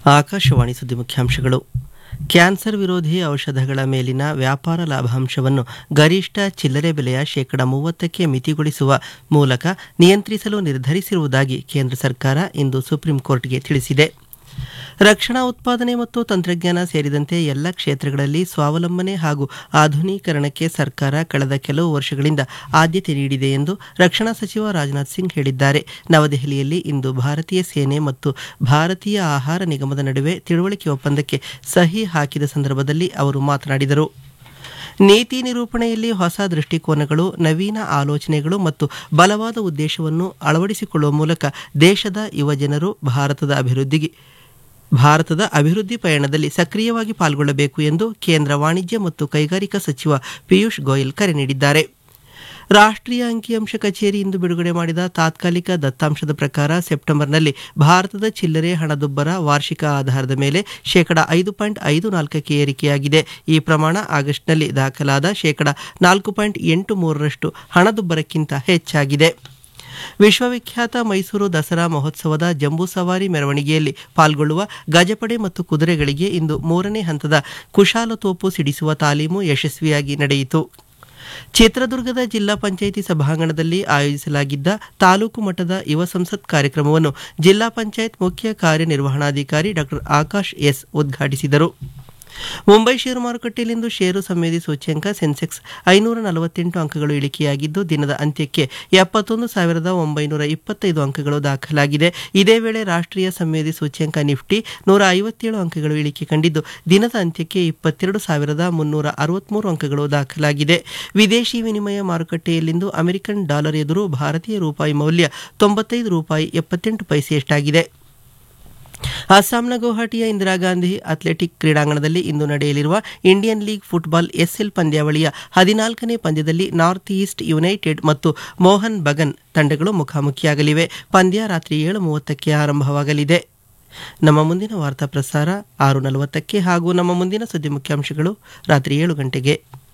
ಆಕಾಶವಾಣಿ ಸುದ್ದಿ ಮುಖ್ಯಾಂಶಗಳು ಕ್ಯಾನ್ಸರ್ ವಿರೋಧಿ ಔಷಧಗಳ ಮೇಲಿನ ವ್ಯಾಪಾರ ಲಾಭಾಂಶವನ್ನು ಗರಿಷ್ಠ ಚಿಲ್ಲರೆ ಬೆಲೆಯ ಶೇಕಡ ಮೂವತ್ತಕ್ಕೆ ಮಿತಿಗೊಳಿಸುವ ಮೂಲಕ ನಿಯಂತ್ರಿಸಲು ನಿರ್ಧರಿಸಿರುವುದಾಗಿ ಕೇಂದ್ರ ಸರ್ಕಾರ ಇಂದು ಸುಪ್ರೀಂ ಕೋರ್ಟ್ಗೆ ತಿಳಿಸಿದೆ ರಕ್ಷಣಾ ಉತ್ಪಾದನೆ ಮತ್ತು ತಂತ್ರಜ್ಞಾನ ಸೇರಿದಂತೆ ಎಲ್ಲ ಕ್ಷೇತ್ರಗಳಲ್ಲಿ ಸ್ವಾವಲಂಬನೆ ಹಾಗೂ ಆಧುನೀಕರಣಕ್ಕೆ ಸರ್ಕಾರ ಕಳೆದ ಕೆಲವು ವರ್ಷಗಳಿಂದ ಆದ್ಯತೆ ನೀಡಿದೆ ಎಂದು ರಕ್ಷಣಾ ಸಚಿವ ರಾಜನಾಥ್ ಸಿಂಗ್ ಹೇಳಿದ್ದಾರೆ ನವದೆಹಲಿಯಲ್ಲಿ ಇಂದು ಭಾರತೀಯ ಸೇನೆ ಮತ್ತು ಭಾರತೀಯ ಆಹಾರ ನಿಗಮದ ನಡುವೆ ತಿಳುವಳಿಕೆ ಒಪ್ಪಂದಕ್ಕೆ ಸಹಿ ಹಾಕಿದ ಸಂದರ್ಭದಲ್ಲಿ ಅವರು ಮಾತನಾಡಿದರು ನೀತಿ ನಿರೂಪಣೆಯಲ್ಲಿ ಹೊಸ ದೃಷ್ಟಿಕೋನಗಳು ನವೀನ ಆಲೋಚನೆಗಳು ಮತ್ತು ಬಲವಾದ ಉದ್ದೇಶವನ್ನು ಅಳವಡಿಸಿಕೊಳ್ಳುವ ಮೂಲಕ ದೇಶದ ಯುವಜನರು ಭಾರತದ ಅಭಿವೃದ್ಧಿಗೆ ಭಾರತದ ಅಭಿವೃದ್ಧಿ ಪಯಣದಲ್ಲಿ ಸಕ್ರಿಯವಾಗಿ ಪಾಲ್ಗೊಳ್ಳಬೇಕು ಎಂದು ಕೇಂದ್ರ ವಾಣಿಜ್ಯ ಮತ್ತು ಕೈಗಾರಿಕಾ ಸಚಿವ ಪಿಯೂಷ್ ಗೋಯಲ್ ಕರೆ ನೀಡಿದ್ದಾರೆ ರಾಷ್ಟ್ರೀಯ ಅಂಕಿಅಂಶ ಕಚೇರಿ ಇಂದು ಬಿಡುಗಡೆ ಮಾಡಿದ ತಾತ್ಕಾಲಿಕ ದತ್ತಾಂಶದ ಪ್ರಕಾರ ಸೆಪ್ಟೆಂಬರ್ನಲ್ಲಿ ಭಾರತದ ಚಿಲ್ಲರೆ ಹಣದುಬ್ಬರ ವಾರ್ಷಿಕ ಆಧಾರದ ಮೇಲೆ ಶೇಕಡ ಐದು ಪಾಯಿಂಟ್ ಐದು ನಾಲ್ಕಕ್ಕೆ ಏರಿಕೆಯಾಗಿದೆ ಈ ಪ್ರಮಾಣ ಆಗಸ್ಟ್ನಲ್ಲಿ ದಾಖಲಾದ ಶೇಕಡ ನಾಲ್ಕು ಪಾಯಿಂಟ್ ಎಂಟು ಮೂರರಷ್ಟು ಹಣದುಬ್ಬರಕ್ಕಿಂತ ಹೆಚ್ಚಾಗಿದೆ ವಿಶ್ವವಿಖ್ಯಾತ ಮೈಸೂರು ದಸರಾ ಮಹೋತ್ಸವದ ಜಂಬೂ ಸವಾರಿ ಮೆರವಣಿಗೆಯಲ್ಲಿ ಪಾಲ್ಗೊಳ್ಳುವ ಗಜಪಡೆ ಮತ್ತು ಕುದುರೆಗಳಿಗೆ ಇಂದು ಮೂರನೇ ಹಂತದ ಕುಶಾಲತೋಪು ಸಿಡಿಸುವ ತಾಲೀಮು ಯಶಸ್ವಿಯಾಗಿ ನಡೆಯಿತು ಚಿತ್ರದುರ್ಗದ ಜಿಲ್ಲಾ ಪಂಚಾಯಿತಿ ಸಭಾಂಗಣದಲ್ಲಿ ಆಯೋಜಿಸಲಾಗಿದ್ದ ತಾಲೂಕು ಮಟ್ಟದ ಯುವ ಸಂಸತ್ ಕಾರ್ಯಕ್ರಮವನ್ನು ಜಿಲ್ಲಾ ಪಂಚಾಯತ್ ಮುಖ್ಯ ಕಾರ್ಯನಿರ್ವಹಣಾಧಿಕಾರಿ ಡಾಕ್ಟರ್ ಆಕಾಶ್ ಎಸ್ ಉದ್ಘಾಟಿಸಿದರು ಮುಂಬೈ ಷೇರು ಮಾರುಕಟ್ಟೆಯಲ್ಲಿಂದು ಷೇರು ಸಂವೇದಿ ಸೂಚ್ಯಂಕ ಸೆನ್ಸೆಕ್ಸ್ ಐನೂರ ನಲವತ್ತೆಂಟು ಅಂಕಗಳು ಇಳಿಕೆಯಾಗಿದ್ದು ದಿನದ ಅಂತ್ಯಕ್ಕೆ ಎಪ್ಪತ್ತೊಂದು ಸಾವಿರದ ಒಂಬೈನೂರ ಇಪ್ಪತ್ತೈದು ಅಂಕಗಳು ದಾಖಲಾಗಿದೆ ಇದೇ ವೇಳೆ ರಾಷ್ಟ್ರೀಯ ಸಂವೇದಿ ಸೂಚ್ಯಂಕ ನಿಫ್ಟಿ ನೂರ ಐವತ್ತೇಳು ಅಂಕಗಳು ಇಳಿಕೆ ಕಂಡಿದ್ದು ದಿನದ ಅಂತ್ಯಕ್ಕೆ ಇಪ್ಪತ್ತೆರಡು ಸಾವಿರದ ಮುನ್ನೂರ ಅರವತ್ಮೂರು ಅಂಕಗಳು ದಾಖಲಾಗಿದೆ ವಿದೇಶಿ ವಿನಿಮಯ ಮಾರುಕಟ್ಟೆಯಲ್ಲಿಂದು ಅಮೆರಿಕನ್ ಡಾಲರ್ ಎದುರು ಭಾರತೀಯ ರೂಪಾಯಿ ಮೌಲ್ಯ ತೊಂಬತ್ತೈದು ರೂಪಾಯಿ ಎಪ್ಪತ್ತೆಂಟು ಪೈಸೆಯಷ್ಟಾಗಿದೆ ಅಸ್ಸಾಂನ ಗೌಹಾಟಿಯ ಇಂದಿರಾ ಗಾಂಧಿ ಅಥ್ಲೆಟಿಕ್ ಕ್ರೀಡಾಂಗಣದಲ್ಲಿ ಇಂದು ನಡೆಯಲಿರುವ ಇಂಡಿಯನ್ ಲೀಗ್ ಫುಟ್ಬಾಲ್ ಎಸ್ಎಲ್ ಪಂದ್ಯಾವಳಿಯ ಹದಿನಾಲ್ಕನೇ ಪಂದ್ಯದಲ್ಲಿ ನಾರ್ತ್ ಈಸ್ಟ್ ಯುನೈಟೆಡ್ ಮತ್ತು ಮೋಹನ್ ಬಗನ್ ತಂಡಗಳು ಮುಖಾಮುಖಿಯಾಗಲಿವೆ ಪಂದ್ಯ ರಾತ್ರಿ ಏಳು ಮೂವತ್ತಕ್ಕೆ ಆರಂಭವಾಗಲಿದೆ ನಮ್ಮ ಮುಂದಿನ ವಾರ್ತಾ ಪ್ರಸಾರ ಆರು ನಲವತ್ತಕ್ಕೆ ಹಾಗೂ ನಮ್ಮ ಮುಂದಿನ ಸುದ್ದಿ ಮುಖ್ಯಾಂಶಗಳು ರಾತ್ರಿ ಏಳು ಗಂಟೆಗೆ